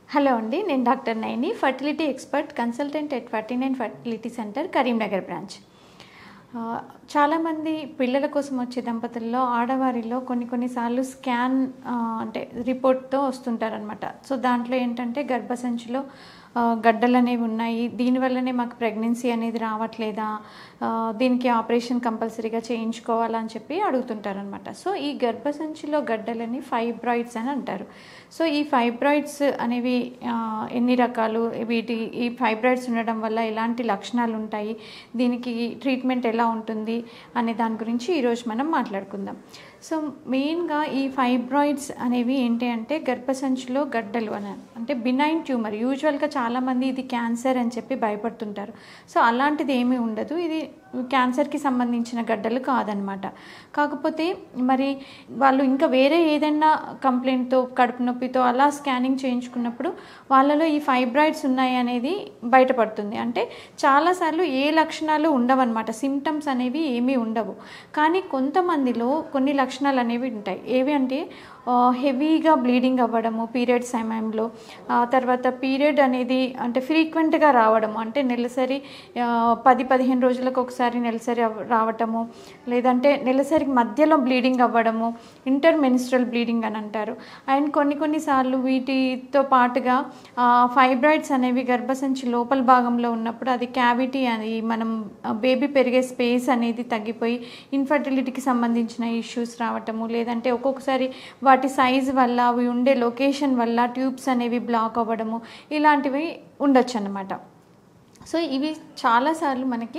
hello అండి నేను doctor Naini fertility expert consultant at forty nine fertility centre Karimnagar branch ఆ, చాలామంది పిల్లల కోసం వచ్చే దంపతుల్లో ఆడవారిలో కొన్ని కొన్నిసార్లు స్కాన్ ఆ, అంటే రిపోర్ట్తో వస్తుంటారనమాట సో దాంట్లో ఏంటంటే గర్భసంచిలో ఆ, గడ్డలు అనేవి ఉన్నాయి దీనివల్లనే మాకు ప్రెగ్నెన్సీ అనేది రావట్లేదా ఆ, దీనికి ఆపరేషన్ కంపల్సరీగా చేయించుకోవాలా అని చెప్పి అడుగుతుంటారనమాట సో ఈ గర్భసంచిలో గడ్డలని ఫైబ్రాయిడ్స్ అని అంటారు సో ఈ ఫైబ్రాయిడ్స్ అనేవి ఆ, ఎన్ని రకాలు వీటి ఈ ఫైబ్రాయిడ్స్ ఉండడం వల్ల ఎలాంటి లక్షణాలు ఉంటాయి దీనికి ట్రీట్మెంట్ ఎలా ఉంటుంది అనే దాని గురించి ఈరోజు మనం మాట్లాడుకుందాం సో మెయిన్గా ఈ ఫైబ్రాయిడ్స్ అనేవి ఏంటి అంటే గర్భసంచిలో గడ్డలు అని అంటే బినైన్ ట్యూమర్ యూజువల్గా చాలామంది ఇది క్యాన్సర్ అని చెప్పి భయపడుతుంటారు సో అలాంటిది ఏమీ ఉండదు ఇది క్యాన్సర్కి సంబంధించిన గడ్డలు కాదనమాట కాకపోతే మరి వాళ్ళు ఇంకా వేరే ఏదైనా కంప్లైంట్తో కడుపు నొప్పితో అలా స్కానింగ్ చేయించుకున్నప్పుడు వాళ్ళలో ఈ ఫైబ్రాయిడ్స్ ఉన్నాయి అనేది బయటపడుతుంది అంటే చాలాసార్లు ఏ లక్షణాలు ఉండవన్నమాట సిమ్టమ్స్ అనేవి ఏమీ ఉండవు కానీ కొంతమందిలో కొన్ని లక్షణాలు అనేవి ఉంటాయి ఏవి అంటే హెవీగా బ్లీడింగ్ అవ్వడము పీరియడ్ సమయంలో ఆ తర్వాత పీరియడ్ అనేది అంటే ఫ్రీక్వెంట్గా రావడము అంటే నెలసరి ఆ, పది పదిహేను రోజులకు ఒకసారి నెలసరి అవ్వ- రావటము లేదంటే నెలసరి మధ్యలో బ్లీడింగ్ అవ్వడము ఇంటర్ మెనిస్ట్రల్ బ్లీడింగ్ అని అంటారు అండ్ కొన్ని కొన్నిసార్లు వీటితో పాటుగా ఫైబ్రాయిడ్స్ అనేవి గర్భసంచి లోపల భాగంలో ఉన్నప్పుడు అది క్యావిటీ అని మనం బేబీ పెరిగే స్పేస్ అనేది తగ్గిపోయి ఇన్ఫర్టిలిటీకి సంబంధించిన ఇష్యూస్ రావటము లేదంటే ఒక్కొక్కసారి వాటి సైజ్ వల్ల అవి ఉండే లొకేషన్ వల్ల ట్యూబ్స్ అనేవి బ్లాక్ అవ్వడము ఇలాంటివి ఉండొచ్చు అన్నమాట సో ఇవి చాలాసార్లు మనకి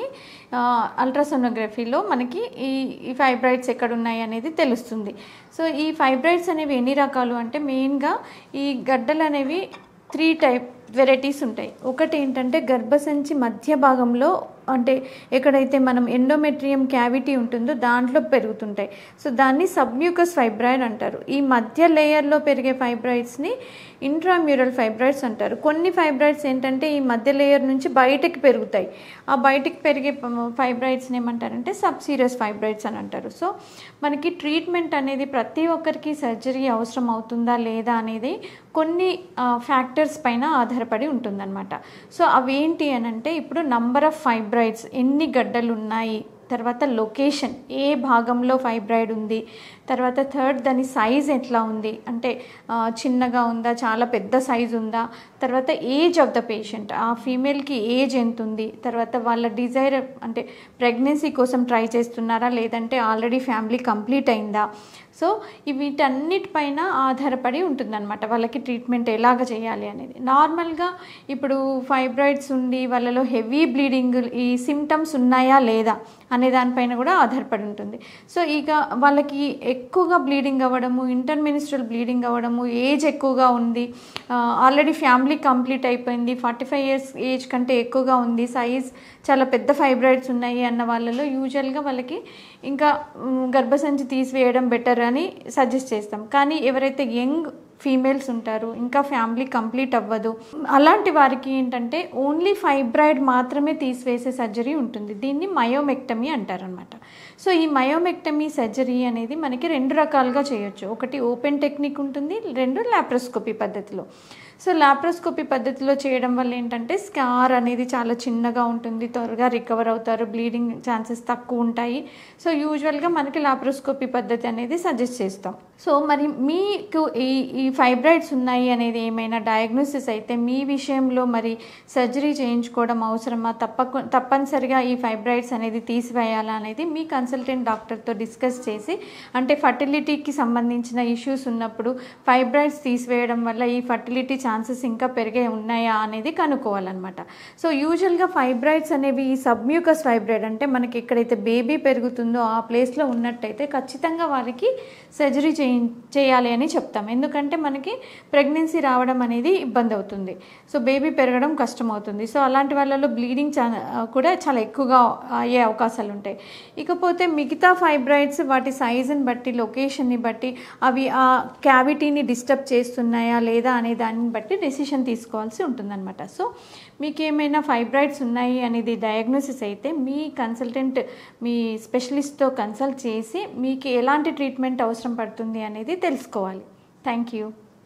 అల్ట్రాసోనోగ్రఫీలో మనకి ఈ ఈ ఫైబ్రాయిడ్స్ ఎక్కడ ఉన్నాయి అనేది తెలుస్తుంది సో ఈ ఫైబ్రాయిడ్స్ అనేవి ఎన్ని రకాలు అంటే మెయిన్గా ఈ గడ్డలు అనేవి త్రీ టైప్ వెరైటీస్ ఉంటాయి ఒకటి ఏంటంటే గర్భసంచి మధ్య భాగంలో అంటే ఎక్కడైతే మనం ఎండోమెట్రియం క్యావిటీ ఉంటుందో దాంట్లో పెరుగుతుంటాయి సో దాన్ని సబ్మ్యూకస్ ఫైబ్రాయిడ్ అంటారు ఈ మధ్య లేయర్లో పెరిగే ఫైబ్రాయిడ్స్ని ఇంట్రామ్యూరల్ ఫైబ్రాయిడ్స్ అంటారు కొన్ని ఫైబ్రాయిడ్స్ ఏంటంటే ఈ మధ్య లేయర్ నుంచి బయటకి పెరుగుతాయి ఆ బయటకి పెరిగే ఫైబ్రాయిడ్స్ని ఏమంటారంటే సబ్ సీరియస్ ఫైబ్రాయిడ్స్ అని అంటారు సో మనకి ట్రీట్మెంట్ అనేది ప్రతి ఒక్కరికి సర్జరీ అవసరం అవుతుందా లేదా అనేది కొన్ని ఫ్యాక్టర్స్ పైన ఆధారపడి ఉంటుందన్నమాట సో అవేంటి అని అంటే ఇప్పుడు నంబర్ ఆఫ్ ఫైబ్రాయిడ్స్ ఎన్ని గడ్డలు ఉన్నాయి తర్వాత లొకేషన్ ఏ భాగంలో ఫైబ్రాయిడ్ ఉంది తర్వాత థర్డ్ దాని సైజ్ ఎట్లా ఉంది అంటే ఆ, చిన్నగా ఉందా చాలా పెద్ద సైజ్ ఉందా తర్వాత ఏజ్ ఆఫ్ ద పేషెంట్ ఆ ఫీమేల్కి ఏజ్ ఎంత ఉంది తర్వాత వాళ్ళ డిజైర్ అంటే ప్రెగ్నెన్సీ కోసం ట్రై చేస్తున్నారా లేదంటే ఆల్రెడీ ఫ్యామిలీ కంప్లీట్ అయిందా సో ఈ వీటన్నిటిపైన ఆధారపడి ఉంటుందన్నమాట వాళ్ళకి ట్రీట్మెంట్ ఎలాగ చేయాలి అనేది నార్మల్గా ఇప్పుడు ఫైబ్రాయిడ్స్ ఉండి వాళ్ళలో హెవీ బ్లీడింగ్ ఈ సిమ్టమ్స్ ఉన్నాయా లేదా అనే దానిపైన కూడా ఆధారపడి ఉంటుంది సో ఇక వాళ్ళకి ఎక్కువగా బ్లీడింగ్ అవ్వడము ఇంటర్మినిస్ట్రల్ బ్లీడింగ్ అవ్వడము ఏజ్ ఎక్కువగా ఉంది ఆల్రెడీ ఫ్యామిలీ కంప్లీట్ అయిపోయింది ఫార్టీ ఫైవ్ ఇయర్స్ ఏజ్ కంటే ఎక్కువగా ఉంది సైజ్ చాలా పెద్ద ఫైబ్రాయిడ్స్ ఉన్నాయి అన్న వాళ్ళలో యూజువల్గా వాళ్ళకి ఇంకా మ్, గర్భసంచి తీసివేయడం బెటర్ అని సజెస్ట్ చేస్తాం కానీ ఎవరైతే యంగ్ ఫీమేల్స్ ఉంటారు ఇంకా ఫ్యామిలీ కంప్లీట్ అవ్వదు అలాంటి వారికి ఏంటంటే ఓన్లీ ఫైబ్రాయిడ్ మాత్రమే తీసివేసే సర్జరీ ఉంటుంది దీన్ని మయోమెక్టమీ అంటారనమాట సో ఈ మయోమెక్టమీ సర్జరీ అనేది మనకి రెండు రకాలుగా చేయొచ్చు ఒకటి ఓపెన్ టెక్నిక్ ఉంటుంది రెండు లాప్రోస్కోపీ పద్ధతిలో సో లాప్రోస్కోపీ పద్ధతిలో చేయడం వల్ల ఏంటంటే స్కార్ అనేది చాలా చిన్నగా ఉంటుంది త్వరగా రికవర్ అవుతారు బ్లీడింగ్ ఛాన్సెస్ తక్కువ ఉంటాయి సో యూజువల్గా మనకి లాప్రోస్కోపీ పద్ధతి అనేది సజెస్ట్ చేస్తాం సో మరి మీకు ఈ ఈ ఫైబ్రాయిడ్స్ ఉన్నాయి అనేది ఏమైనా డయాగ్నోసిస్ అయితే మీ విషయంలో మరి సర్జరీ చేయించుకోవడం అవసరమా తప్పకు తప్పనిసరిగా ఈ ఫైబ్రాయిడ్స్ అనేది తీసివేయాలా అనేది మీ కన్సల్టెంట్ డాక్టర్తో డిస్కస్ చేసి అంటే ఫర్టిలిటీకి సంబంధించిన ఇష్యూస్ ఉన్నప్పుడు ఫైబ్రాయిడ్స్ తీసివేయడం వల్ల ఈ ఫర్టిలిటీ ఛాన్సెస్ ఇంకా పెరిగే ఉన్నాయా అనేది కనుక్కోవాలన్నమాట సో యూజువల్గా ఫైబ్రాయిడ్స్ అనేవి ఈ సబ్మ్యూకస్ ఫైబ్రాయిడ్ అంటే మనకి ఎక్కడైతే బేబీ పెరుగుతుందో ఆ ప్లేస్లో ఉన్నట్టయితే ఖచ్చితంగా వారికి సర్జరీ చేయి చేయాలి అని చెప్తాం ఎందుకంటే మనకి ప్రెగ్నెన్సీ రావడం అనేది ఇబ్బంది అవుతుంది సో బేబీ పెరగడం కష్టం అవుతుంది సో అలాంటి వాళ్ళలో బ్లీడింగ్ చా కూడా చాలా ఎక్కువగా అయ్యే అవకాశాలు ఉంటాయి ఇకపోతే మిగతా ఫైబ్రాయిడ్స్ వాటి సైజుని బట్టి లొకేషన్ని బట్టి అవి ఆ క్యావిటీని డిస్టర్బ్ చేస్తున్నాయా లేదా అనే దాన్ని బట్టి డెసిషన్ తీసుకోవాల్సి ఉంటుందన్నమాట సో మీకు ఏమైనా ఫైబ్రాయిడ్స్ ఉన్నాయి అనేది డయాగ్నోసిస్ అయితే మీ కన్సల్టెంట్ మీ స్పెషలిస్ట్తో కన్సల్ట్ చేసి మీకు ఎలాంటి ట్రీట్మెంట్ అవసరం పడుతుంది అనేది తెలుసుకోవాలి థ్యాంక్ యూ